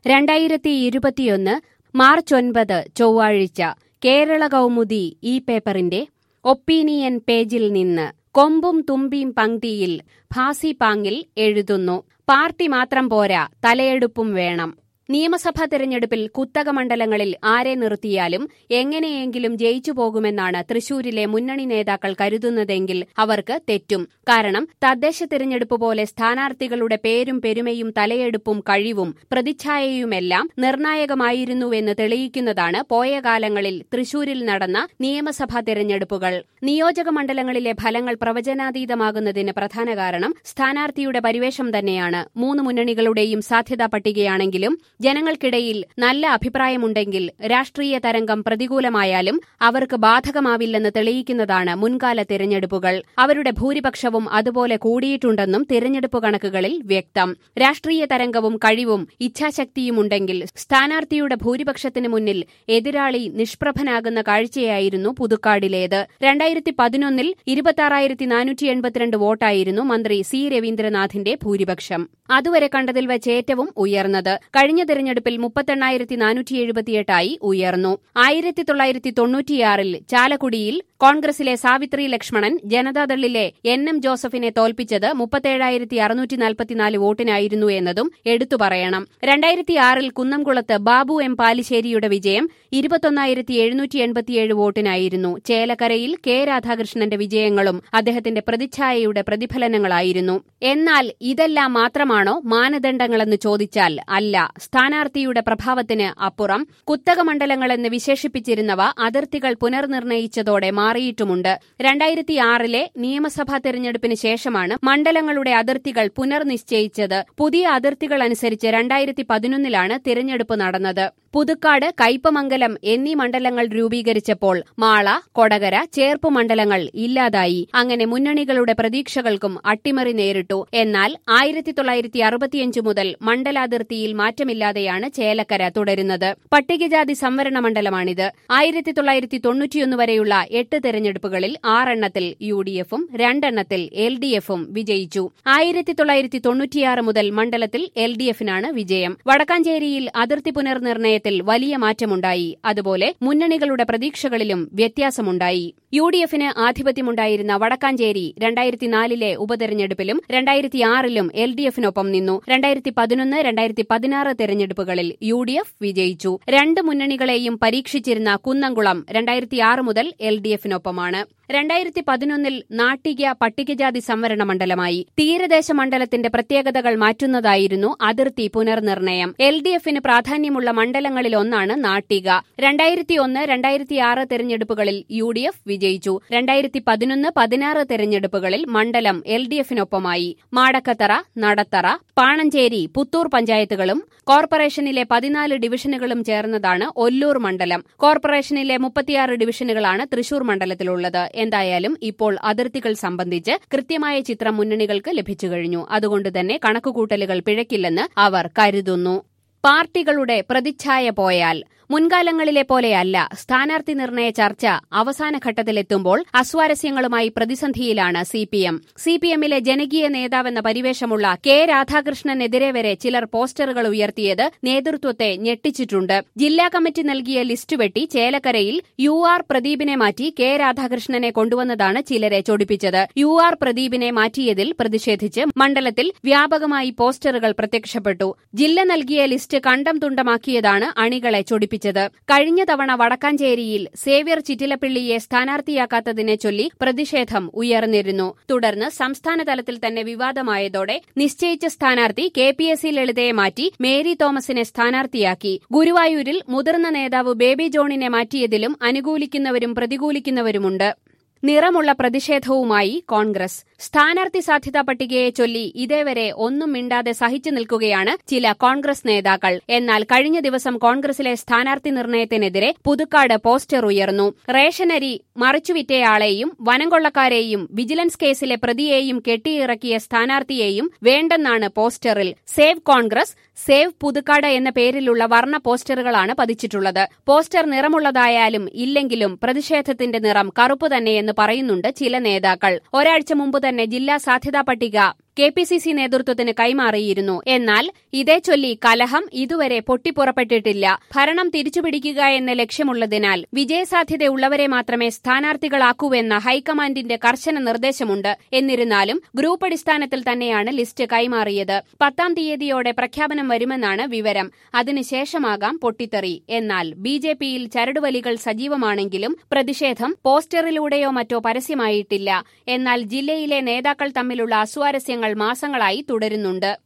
രണ്ടായിരത്തി ഇരുപത്തിയൊന്ന് മാർച്ച് ഒൻപത് ചൊവ്വാഴ്ച കേരള കൗമുദി ഈ പേപ്പറിന്റെ ഒപ്പീനിയൻ പേജിൽ നിന്ന് കൊമ്പും തുമ്പിയും പങ്ക്തിയിൽ ഭാസിപാങ്ങിൽ എഴുതുന്നു പാർട്ടി മാത്രം പോരാ തലയെടുപ്പും വേണം നിയമസഭാ തെരഞ്ഞെടുപ്പിൽ കുത്തക മണ്ഡലങ്ങളിൽ ആരെ നിർത്തിയാലും എങ്ങനെയെങ്കിലും ജയിച്ചു പോകുമെന്നാണ് തൃശൂരിലെ മുന്നണി നേതാക്കൾ കരുതുന്നതെങ്കിൽ അവർക്ക് തെറ്റും കാരണം തദ്ദേശ തിരഞ്ഞെടുപ്പ് പോലെ സ്ഥാനാർത്ഥികളുടെ പേരും പെരുമയും തലയെടുപ്പും കഴിവും പ്രതിച്ഛായയുമെല്ലാം നിർണായകമായിരുന്നുവെന്ന് തെളിയിക്കുന്നതാണ് പോയ കാലങ്ങളിൽ തൃശൂരിൽ നടന്ന നിയമസഭാ തെരഞ്ഞെടുപ്പുകൾ നിയോജക മണ്ഡലങ്ങളിലെ ഫലങ്ങൾ പ്രവചനാതീതമാകുന്നതിന് പ്രധാന കാരണം സ്ഥാനാർത്ഥിയുടെ പരിവേഷം തന്നെയാണ് മൂന്ന് മുന്നണികളുടെയും സാധ്യതാ പട്ടികയാണെങ്കിലും ജനങ്ങൾക്കിടയിൽ നല്ല അഭിപ്രായമുണ്ടെങ്കിൽ രാഷ്ട്രീയ തരംഗം പ്രതികൂലമായാലും അവർക്ക് ബാധകമാവില്ലെന്ന് തെളിയിക്കുന്നതാണ് മുൻകാല തിരഞ്ഞെടുപ്പുകൾ അവരുടെ ഭൂരിപക്ഷവും അതുപോലെ കൂടിയിട്ടുണ്ടെന്നും തിരഞ്ഞെടുപ്പ് കണക്കുകളിൽ വ്യക്തം രാഷ്ട്രീയ തരംഗവും കഴിവും ഇച്ഛാശക്തിയുമുണ്ടെങ്കിൽ സ്ഥാനാർത്ഥിയുടെ ഭൂരിപക്ഷത്തിന് മുന്നിൽ എതിരാളി നിഷ്പ്രഭനാകുന്ന കാഴ്ചയായിരുന്നു പുതുക്കാടിലേത് രണ്ടായിരത്തി പതിനൊന്നിൽ ഇരുപത്തി നാനൂറ്റി എൺപത്തിരണ്ട് വോട്ടായിരുന്നു മന്ത്രി സി രവീന്ദ്രനാഥിന്റെ ഭൂരിപക്ഷം അതുവരെ കണ്ടതിൽ വെച്ച് ഏറ്റവും ഉയർന്നത് കഴിഞ്ഞ തെരഞ്ഞെടുപ്പിൽ മുപ്പത്തെണ്ണായിരത്തി നാനൂറ്റി എഴുപത്തിയെട്ടായി ഉയർന്നു ആയിരത്തി തൊള്ളായിരത്തി തൊണ്ണൂറ്റിയാറിൽ ചാലക്കുടിയിൽ കോൺഗ്രസിലെ സാവിത്രി ലക്ഷ്മണൻ ജനതാദളിലെ എൻ എം ജോസഫിനെ തോൽപ്പിച്ചത് മുപ്പത്തേഴായിരത്തി അറുന്നൂറ്റി നാൽപ്പത്തിനാല് വോട്ടിനായിരുന്നു എന്നതും എടുത്തു പറയണം രണ്ടായിരത്തിയാറിൽ കുന്നംകുളത്ത് ബാബു എം പാലിശ്ശേരിയുടെ വിജയം ഇരുപത്തൊന്നായിരത്തി എഴുന്നൂറ്റി എൺപത്തിയേഴ് വോട്ടിനായിരുന്നു ചേലക്കരയിൽ കെ രാധാകൃഷ്ണന്റെ വിജയങ്ങളും അദ്ദേഹത്തിന്റെ പ്രതിച്ഛായയുടെ പ്രതിഫലനങ്ങളായിരുന്നു എന്നാൽ ഇതെല്ലാം മാത്രമാണോ മാനദണ്ഡങ്ങളെന്ന് ചോദിച്ചാൽ അല്ല സ്ഥാനാർത്ഥിയുടെ പ്രഭാവത്തിന് അപ്പുറം കുത്തക മണ്ഡലങ്ങളെന്ന് വിശേഷിപ്പിച്ചിരുന്നവ അതിർത്തികൾ പുനർനിർണയിച്ചതോടെ മാറിയിട്ടുമുണ്ട് രണ്ടായിരത്തിയാറിലെ നിയമസഭാ തെരഞ്ഞെടുപ്പിന് ശേഷമാണ് മണ്ഡലങ്ങളുടെ അതിർത്തികൾ പുനർനിശ്ചയിച്ചത് പുതിയ അതിർത്തികൾ അനുസരിച്ച് രണ്ടായിരത്തി പതിനൊന്നിലാണ് തിരഞ്ഞെടുപ്പ് നടന്നത് പുതുക്കാട് കയ്പമംഗലം എന്നീ മണ്ഡലങ്ങൾ രൂപീകരിച്ചപ്പോൾ മാള കൊടകര ചേർപ്പ് മണ്ഡലങ്ങൾ ഇല്ലാതായി അങ്ങനെ മുന്നണികളുടെ പ്രതീക്ഷകൾക്കും അട്ടിമറി നേരിട്ടു എന്നാൽ ആയിരത്തി തൊള്ളായിരത്തി അറുപത്തിയഞ്ച് മുതൽ മണ്ഡലാതിർത്തിയിൽ മാറ്റമില്ലാതെയാണ് ചേലക്കര തുടരുന്നത് പട്ടികജാതി സംവരണ മണ്ഡലമാണിത് ആയിരത്തി തൊള്ളായിരത്തി തൊണ്ണൂറ്റിയൊന്ന് വരെയുള്ള എട്ട് തെരഞ്ഞെടുപ്പുകളിൽ ആറെണ്ണത്തിൽ യു ഡി എഫും രണ്ടെണ്ണത്തിൽ എൽ ഡി എഫും വിജയിച്ചു ആയിരത്തി തൊള്ളായിരത്തി തൊണ്ണൂറ്റിയാറ് മുതൽ മണ്ഡലത്തിൽ എൽ ഡി എഫിനാണ് വിജയം വടക്കാഞ്ചേരിയിൽ അതിർത്തി പുനർനിർണയത്തിൽ വലിയ മാറ്റമുണ്ടായി അതുപോലെ മുന്നണികളുടെ പ്രതീക്ഷകളിലും വ്യത്യാസമുണ്ടായി യു ഡി എഫിന് ആധിപത്യമുണ്ടായിരുന്ന വടക്കാഞ്ചേരി രണ്ടായിരത്തിനാലിലെ ഉപതെരഞ്ഞെടുപ്പിലും രണ്ടായിരത്തിയാറിലും എൽ ഡി എഫിനൊപ്പം നിന്നു രണ്ടായിരത്തി പതിനൊന്ന് രണ്ടായിരത്തി പതിനാറ് തെരഞ്ഞെടുപ്പുകളിൽ യു ഡി എഫ് വിജയിച്ചു രണ്ട് മുന്നണികളെയും പരീക്ഷിച്ചിരുന്ന കുന്നംകുളം രണ്ടായിരത്തിയാറ് മുതൽ എൽ ഡി എഫിനൊപ്പമാണ് രണ്ടായിരത്തി പതിനൊന്നിൽ നാട്ടിക പട്ടികജാതി സംവരണ മണ്ഡലമായി തീരദേശ മണ്ഡലത്തിന്റെ പ്രത്യേകതകൾ മാറ്റുന്നതായിരുന്നു അതിർത്തി പുനർനിർണയം എൽ ഡി എഫിന് പ്രാധാന്യമുള്ള മണ്ഡലങ്ങളിലൊന്നാണ് നാട്ടിക രണ്ടായിരത്തി ഒന്ന് രണ്ടായിരത്തിയാറ് തെരഞ്ഞെടുപ്പുകളിൽ യു ഡി എഫ് വിജയിച്ചു രണ്ടായിരത്തി പതിനൊന്ന് പതിനാറ് തെരഞ്ഞെടുപ്പുകളിൽ മണ്ഡലം എൽ ഡി എഫിനൊപ്പമായി മാടക്കത്തറ നടത്തറ പാണഞ്ചേരി പുത്തൂർ പഞ്ചായത്തുകളും കോർപ്പറേഷനിലെ പതിനാല് ഡിവിഷനുകളും ചേർന്നതാണ് ഒല്ലൂർ മണ്ഡലം കോർപ്പറേഷനിലെ മുപ്പത്തിയാറ് ഡിവിഷനുകളാണ് തൃശൂർ മണ്ഡലത്തിലുള്ളത് എന്തായാലും ഇപ്പോൾ അതിർത്തികൾ സംബന്ധിച്ച് കൃത്യമായ ചിത്രം മുന്നണികൾക്ക് ലഭിച്ചു കഴിഞ്ഞു അതുകൊണ്ട് തന്നെ കണക്കുകൂട്ടലുകൾ പിഴയ്ക്കില്ലെന്ന് അവർ കരുതുന്നു പാർട്ടികളുടെ പ്രതിച്ഛായ പോയാൽ മുൻകാലങ്ങളിലെ പോലെയല്ല സ്ഥാനാർത്ഥി നിർണയ ചർച്ച അവസാന ഘട്ടത്തിലെത്തുമ്പോൾ അസ്വാരസ്യങ്ങളുമായി പ്രതിസന്ധിയിലാണ് C P M C P എമ്മിലെ ജനകീയ നേതാവെന്ന പരിവേഷമുള്ള കെ രാധാകൃഷ്ണനെതിരെ വരെ ചിലർ പോസ്റ്ററുകൾ ഉയർത്തിയത് നേതൃത്വത്തെ ഞെട്ടിച്ചിട്ടുണ്ട് ജില്ലാ കമ്മിറ്റി നൽകിയ ലിസ്റ്റ് വെട്ടി ചേലക്കരയിൽ യു ആർ പ്രദീപിനെ മാറ്റി കെ രാധാകൃഷ്ണനെ കൊണ്ടുവന്നതാണ് ചിലരെ ചൊടിപ്പിച്ചത് യു ആർ പ്രദീപിനെ മാറ്റിയതിൽ പ്രതിഷേധിച്ച് മണ്ഡലത്തിൽ വ്യാപകമായി പോസ്റ്ററുകൾ പ്രത്യക്ഷപ്പെട്ടു ജില്ല നൽകിയ ലിസ്റ്റ് കണ്ടം തുണ്ടമാക്കിയതാണ് അണികളെ ചൊടിപ്പിച്ചത് കഴിഞ്ഞ തവണ വടക്കാഞ്ചേരിയിൽ സേവ്യർ ചിറ്റിലപ്പിള്ളിയെ സ്ഥാനാർത്ഥിയാക്കാത്തതിനെ ചൊല്ലി പ്രതിഷേധം ഉയർന്നിരുന്നു തുടർന്ന് സംസ്ഥാന തലത്തിൽ തന്നെ വിവാദമായതോടെ നിശ്ചയിച്ച സ്ഥാനാർത്ഥി കെ പി എസ് സി ലളിതയെ മാറ്റി മേരി തോമസിനെ സ്ഥാനാർത്ഥിയാക്കി ഗുരുവായൂരിൽ മുതിർന്ന നേതാവ് ബേബി ജോണിനെ മാറ്റിയതിലും അനുകൂലിക്കുന്നവരും പ്രതികൂലിക്കുന്നവരുമുണ്ട് നിറമുള്ള പ്രതിഷേധവുമായി കോൺഗ്രസ് സ്ഥാനാർത്ഥി സാധ്യതാ പട്ടികയെ ചൊല്ലി ഇതേവരെ ഒന്നും മിണ്ടാതെ സഹിച്ചു നിൽക്കുകയാണ് ചില കോൺഗ്രസ് നേതാക്കൾ എന്നാൽ കഴിഞ്ഞ ദിവസം കോൺഗ്രസിലെ സ്ഥാനാർത്ഥി നിർണയത്തിനെതിരെ പുതുക്കാട് പോസ്റ്റർ ഉയർന്നു റേഷനരി മറിച്ചുവിറ്റയാളെയും വനംകൊള്ളക്കാരെയും വിജിലൻസ് കേസിലെ പ്രതിയെയും കെട്ടിയിറക്കിയ സ്ഥാനാർത്ഥിയെയും വേണ്ടെന്നാണ് പോസ്റ്ററിൽ സേവ് കോൺഗ്രസ് സേവ് പുതുക്കാട് എന്ന പേരിലുള്ള വർണ്ണ പോസ്റ്ററുകളാണ് പതിച്ചിട്ടുള്ളത് പോസ്റ്റർ നിറമുള്ളതായാലും ഇല്ലെങ്കിലും പ്രതിഷേധത്തിന്റെ നിറം കറുപ്പ് തന്നെയെന്ന് പറയുന്നുണ്ട് ചില നേതാക്കൾ ഒരാഴ്ച മുമ്പ് തന്നെ ജില്ലാ സാധ്യതാ പട്ടിക കെ പി സി സി നേതൃത്വത്തിന് കൈമാറിയിരുന്നു എന്നാൽ ഇതേ ചൊല്ലി കലഹം ഇതുവരെ പൊട്ടിപ്പുറപ്പെട്ടിട്ടില്ല ഭരണം തിരിച്ചുപിടിക്കുക എന്ന ലക്ഷ്യമുള്ളതിനാൽ വിജയസാധ്യതയുള്ളവരെ മാത്രമേ സ്ഥാനാർത്ഥികളാക്കൂവെന്ന ഹൈക്കമാൻഡിന്റെ കർശന നിർദ്ദേശമുണ്ട് എന്നിരുന്നാലും ഗ്രൂപ്പ് അടിസ്ഥാനത്തിൽ തന്നെയാണ് ലിസ്റ്റ് കൈമാറിയത് പത്താം തീയതിയോടെ പ്രഖ്യാപനം വരുമെന്നാണ് വിവരം അതിനുശേഷമാകാം പൊട്ടിത്തെറി എന്നാൽ ബി ജെ പിയിൽ ചരടുവലികൾ സജീവമാണെങ്കിലും പ്രതിഷേധം പോസ്റ്ററിലൂടെയോ മറ്റോ പരസ്യമായിട്ടില്ല എന്നാൽ ജില്ലയിലെ നേതാക്കൾ തമ്മിലുള്ള അസ്വാരസ്യങ്ങൾ മാസങ്ങളായി തുടരുന്നുണ്ട്